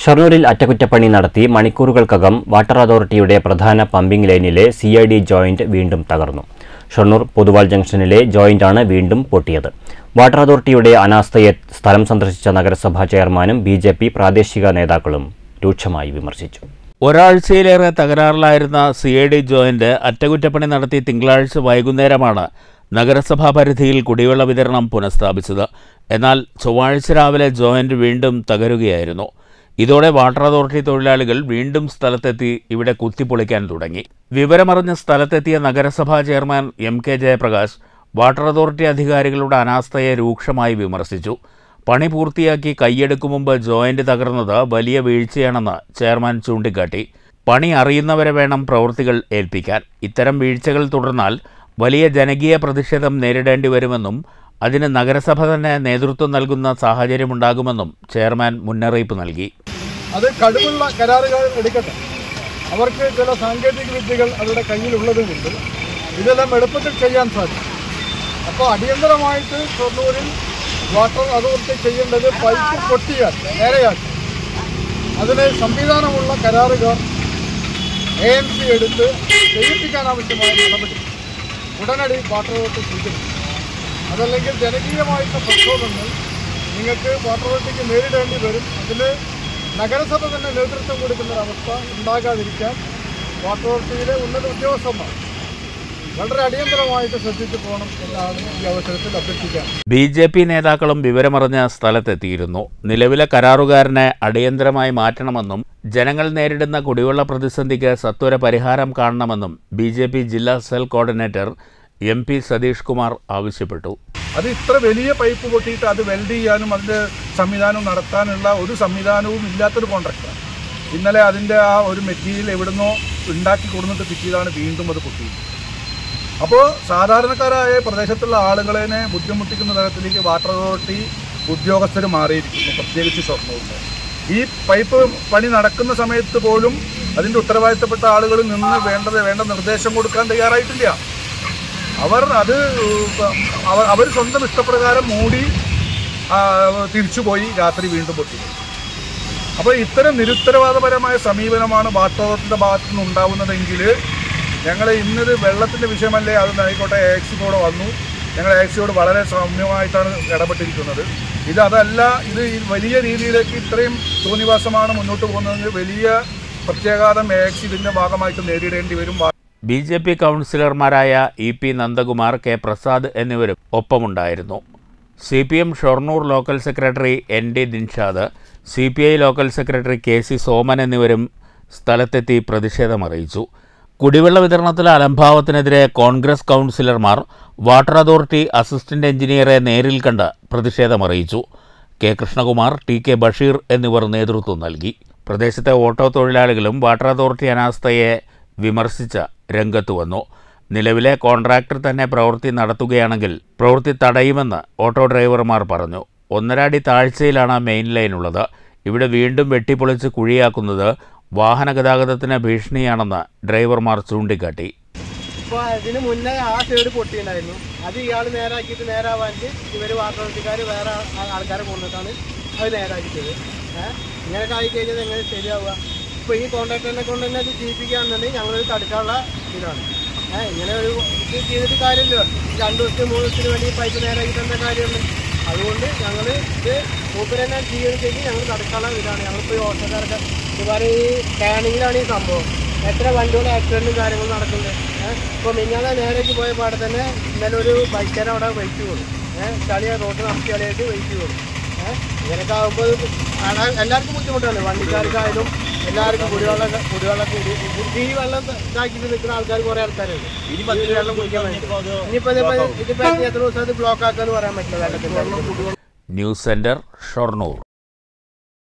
ഷൊർണൂരിൽ അറ്റകുറ്റപ്പണി നടത്തി മണിക്കൂറുകൾക്കകം വാട്ടർ അതോറിറ്റിയുടെ പ്രധാന പമ്പിംഗ് ലൈനിലെ സി ഐ ഡി ജോയിന്റ് വീണ്ടും തകർന്നു ഷൊർണൂർ പൊതുവാൾ ജംഗ്ഷനിലെ ജോയിന്റാണ് വീണ്ടും പൊട്ടിയത് വാട്ടർ അതോറിറ്റിയുടെ അനാസ്ഥയെ സ്ഥലം സന്ദർശിച്ച നഗരസഭാ ചെയർമാനും ബി ജെ പി പ്രാദേശിക നേതാക്കളും രൂക്ഷമായി വിമർശിച്ചു ഒരാഴ്ചയിലേറെ തകരാറിലായിരുന്ന സി ഐ ഡി ജോയിന്റ് അറ്റകുറ്റപ്പണി നടത്തി തിങ്കളാഴ്ച വൈകുന്നേരമാണ് നഗരസഭാ പരിധിയിൽ കുടിവെള്ള വിതരണം പുനഃസ്ഥാപിച്ചത് എന്നാൽ ചൊവ്വാഴ്ച രാവിലെ ജോയിന്റ് വീണ്ടും തകരുകയായിരുന്നു ഇതോടെ വാട്ടർ അതോറിറ്റി തൊഴിലാളികൾ വീണ്ടും സ്ഥലത്തെത്തി ഇവിടെ കുത്തിപ്പൊളിക്കാൻ തുടങ്ങി വിവരമറിഞ്ഞ സ്ഥലത്തെത്തിയ നഗരസഭാ chairman M K Jayaprakash water authority അധികാരികളുടെ അനാസ്ഥയെ രൂക്ഷമായി വിമർശിച്ചു പണി പൂർത്തിയാക്കി കൈയെടുക്കും മുമ്പ് ജോയിന്റ് തകർന്നത് വലിയ വീഴ്ചയാണെന്ന് ചെയർമാൻ ചൂണ്ടിക്കാട്ടി പണി അറിയുന്നവരെ വേണം പ്രവൃത്തികൾ ഏൽപ്പിക്കാൻ ഇത്തരം വീഴ്ചകൾ തുടർന്നാൽ വലിയ ജനകീയ പ്രതിഷേധം നേരിടേണ്ടി വരുമെന്നും അതിന് നഗരസഭ തന്നെ നേതൃത്വം നൽകുന്ന സാഹചര്യമുണ്ടാകുമെന്നും ചെയർമാൻ മുന്നറിയിപ്പ് നൽകി അത് കഴിവുള്ള കരാറുകാർ എടുക്കട്ടെ അവർക്ക് ചില സാങ്കേതിക വിദ്യകൾ അവരുടെ കയ്യിലുള്ളത് കൊണ്ട് ഇതെല്ലാം എളുപ്പത്തിൽ ചെയ്യാൻ സാധിക്കും അപ്പോൾ അടിയന്തരമായിട്ട് ഷൊർണൂരിൽ വാട്ടർ അതോറിറ്റി ചെയ്യേണ്ടത് പൈപ്പ് പൊട്ടിയാൽ നേരെയാക്കി അതിന് സംവിധാനമുള്ള കരാറുകാർ എ എം സി എടുത്ത് ചെയ്യിപ്പിക്കാൻ ആവശ്യമായ നടപടി ഉടനടി വാട്ടർ അതോറിറ്റി സ്വീകരിക്കും അതല്ലെങ്കിൽ ജനകീയമായിട്ടുള്ള പ്രക്ഷോഭങ്ങൾ നിങ്ങൾക്ക് വാട്ടർ അതോറിറ്റിക്ക് നേരിടേണ്ടി വരും അതിൽ നഗരസഭ തന്നെ നേതൃത്വം കൊടുക്കുന്ന ഒരവസ്ഥ ഉണ്ടാകാതിരിക്കാൻ വാട്ടർ അതോറിറ്റിയിലെ ഉന്നത ഉദ്യോഗസ്ഥന്മാർ വളരെ അടിയന്തരമായിട്ട് ശ്രദ്ധിച്ചു പോകണം എന്നാണ് ഈ അവസരത്തിൽ അഭ്യർത്ഥിക്കാൻ ബി ജെ പി നേതാക്കളും വിവരമറിഞ്ഞ സ്ഥലത്തെത്തിയിരുന്നു നിലവിലെ കരാറുകാരനെ അടിയന്തരമായി മാറ്റണമെന്നും ജനങ്ങൾ നേരിടുന്ന കുടിവെള്ള പ്രതിസന്ധിക്ക് സത്വര പരിഹാരം കാണണമെന്നും ബി ജെ പി ജില്ലാ cell coordinator M P Satheesh Kumar ആവശ്യപ്പെട്ടു അത് ഇത്ര വലിയ പൈപ്പ് പൊട്ടിയിട്ട് അത് വെൽഡ് ചെയ്യാനും അതിൻ്റെ സംവിധാനം നടത്താനുള്ള ഒരു സംവിധാനവും ഇല്ലാത്തൊരു കോൺട്രാക്ടറാണ് ഇന്നലെ അതിൻ്റെ ആ ഒരു മെറ്റീരിയൽ എവിടുന്നോ ഉണ്ടാക്കി കൊടുത്തിട്ട് കിട്ടിയതാണ് വീണ്ടും അത് പൊട്ടിയത് അപ്പോൾ സാധാരണക്കാരായ പ്രദേശത്തുള്ള ആളുകളെ ബുദ്ധിമുട്ടിക്കുന്ന തരത്തിലേക്ക് വാട്ടർ അതോറിറ്റി ഉദ്യോഗസ്ഥർ മാറിയിരിക്കുന്നു പ്രത്യേകിച്ച് ഷൊർണൂരിൽ ഈ പൈപ്പ് പണി നടക്കുന്ന സമയത്ത് പോലും അതിൻ്റെ ഉത്തരവാദിത്തപ്പെട്ട ആളുകൾ നിന്ന് വേണ്ടത് വേണ്ട നിർദ്ദേശം കൊടുക്കാൻ തയ്യാറായിട്ടില്ല അവർ അത് അവർ അവർ സ്വന്തം ഇഷ്ടപ്രകാരം മൂടി ആ, തിരിച്ചുപോയി രാത്രി വീണ്ടും പൊട്ടി അപ്പോൾ ഇത്തരം നിരുത്തരവാദപരമായ സമീപനമാണ് വാട്ടർ അതോറിറ്റിയുടെ ഭാഗത്തു നിന്ന് ഉണ്ടാവുന്നതെങ്കിൽ ഞങ്ങൾ ഇന്നത് വെള്ളത്തിൻ്റെ വിഷയമല്ലേ അത് ആയിക്കോട്ടെ എക്സിനോട് വന്നു ഞങ്ങൾ എക്സിയോട് വളരെ സൗമ്യമായിട്ടാണ് ഇടപെട്ടിരിക്കുന്നത് ഇത് അതല്ല ഇത് ഈ വലിയ രീതിയിലേക്ക് ഇത്രയും തോന്നിവാസമാണ് മുന്നോട്ട് പോകുന്നതെങ്കിൽ വലിയ പ്രത്യാഘാതം എക്സ് ഇതിൻ്റെ ഭാഗമായിട്ട് നേരിടേണ്ടി വരും ബി ജെ പി കൗൺസിലർമാരായ E P Nandakumar K Prasad എന്നിവരും ഒപ്പമുണ്ടായിരുന്നു C P M Shoranur local secretary N D Dinshad C P I local secretary K C Soman എന്നിവരും സ്ഥലത്തെത്തി പ്രതിഷേധമറിയിച്ചു കുടിവെള്ള വിതരണത്തിലെ അലംഭാവത്തിനെതിരെ കോൺഗ്രസ് കൗൺസിലർമാർ വാട്ടർ അതോറിറ്റി അസിസ്റ്റന്റ് എഞ്ചിനീയറെ നേരിൽ കണ്ട് പ്രതിഷേധമറിയിച്ചു K Krishnakumar T K Basheer എന്നിവർ നേതൃത്വം നൽകി പ്രദേശത്തെ ഓട്ടോ തൊഴിലാളികളും വാട്ടർ അതോറിറ്റി അനാസ്ഥയെ വിമർശിച്ച രംഗത്ത് വന്നു നിലവിലെ കോൺട്രാക്ടർ തന്നെ പ്രവൃത്തി നടത്തുകയാണെങ്കിൽ പ്രവൃത്തി തടയുമെന്ന് ഓട്ടോ ഡ്രൈവർമാർ പറഞ്ഞു ഒന്നരാടി താഴ്ചയിലാണ് മെയിൻ ലൈൻ ഉള്ളത് ഇവിടെ വീണ്ടും വെട്ടിപ്പൊളിച്ച് കുഴിയാക്കുന്നത് വാഹന ഗതാഗതത്തിന് ഭീഷണിയാണെന്ന് ഡ്രൈവർമാർ ചൂണ്ടിക്കാട്ടി ഇപ്പോൾ അതിന് മുന്നേ ആ സൈഡ് പൊട്ടിയിട്ടുണ്ടായിരുന്നു അത് ഇയാൾ നേരാക്കിയിട്ട് നേരാവാനിട്ട് ഇവർ വാട്ടർക്കാർ വേറെ ആ- ആൾക്കാരെ കൊണ്ടിട്ടാണ് അത് നേരാക്കിയത് ഏഹ് ഇങ്ങനെയൊക്കെ ആയി കഴിഞ്ഞാൽ എങ്ങനെ ശരിയാവുക ഇപ്പോൾ ഈ കോൺട്രാക്ടറിനെ കൊണ്ട് തന്നെ അത് ചെയ്യിപ്പിക്കുകയാണെന്നുണ്ടെങ്കിൽ ഞങ്ങളത് തടുക്കാനുള്ള ഇതാണ് ഏഹ് ഇങ്ങനെ ഒരു ഇത് ചെയ്തിട്ട് കാര്യമില്ല രണ്ട് ദിവസത്തിന് മൂന്ന് ദിവസത്തിന് വേണ്ടി ഈ പൈപ്പ് നേരാക്കിയിട്ട് എന്താ കാര്യമുണ്ട് അതുകൊണ്ട് ഞങ്ങൾ ഇത് മൂപ്പര് തന്നെ ചെയ്യുകയാണെങ്കിൽ ഞങ്ങൾ തടുക്കാനുള്ള ഇതാണ് ഞങ്ങളിപ്പോൾ ഈ ഓട്ടോക്കാരൊക്കെ ഇതുപോലെ ഈ സ്കാനിങ്ങിലാണ് ഈ സംഭവം എത്ര വണ്ടികൾ ആക്സിഡന്റും കാര്യങ്ങളും നടക്കുന്നുണ്ട് ഏഹ് ഇപ്പോൾ മിഞ്ഞാതെ നേരേക്ക് പോയ പാടെ തന്നെ ഇന്നലെ ഒരു ബൈക്കാരൻ അവിടെ വെയിറ്റ് കൊടുക്കും ഏഹ് ചളിയ റോഡ് നടത്തി കളിയായിട്ട് വെയിറ്റ് കൊടുക്കും ഏഹ് ഇങ്ങനെയൊക്കെ ആകുമ്പോൾ ആളെ- എല്ലാവർക്കും ബുദ്ധിമുട്ടാണ് വണ്ടിക്കാർക്കായാലും എല്ലാവർക്കും കുടിവെള്ളം കുടിവെള്ളം കൂടി ഈ വെള്ളം ഇതാക്കിയിട്ട് നിൽക്കുന്ന ആൾക്കാർ കുറേ ആൾക്കാരുണ്ട് ഈ വെള്ളം കുടിക്കാൻ വേണ്ടി ഇനിയിപ്പോൾ ഇതിപ്പോൾ ഇതിപ്പോൾ എത്ര ദിവസം അത് ബ്ലോക്ക് ആക്കാന്ന് പറയാൻ പറ്റില്ല വെള്ളത്തിന് ന്യൂസ് സെന്റർ ഷൊർണൂർ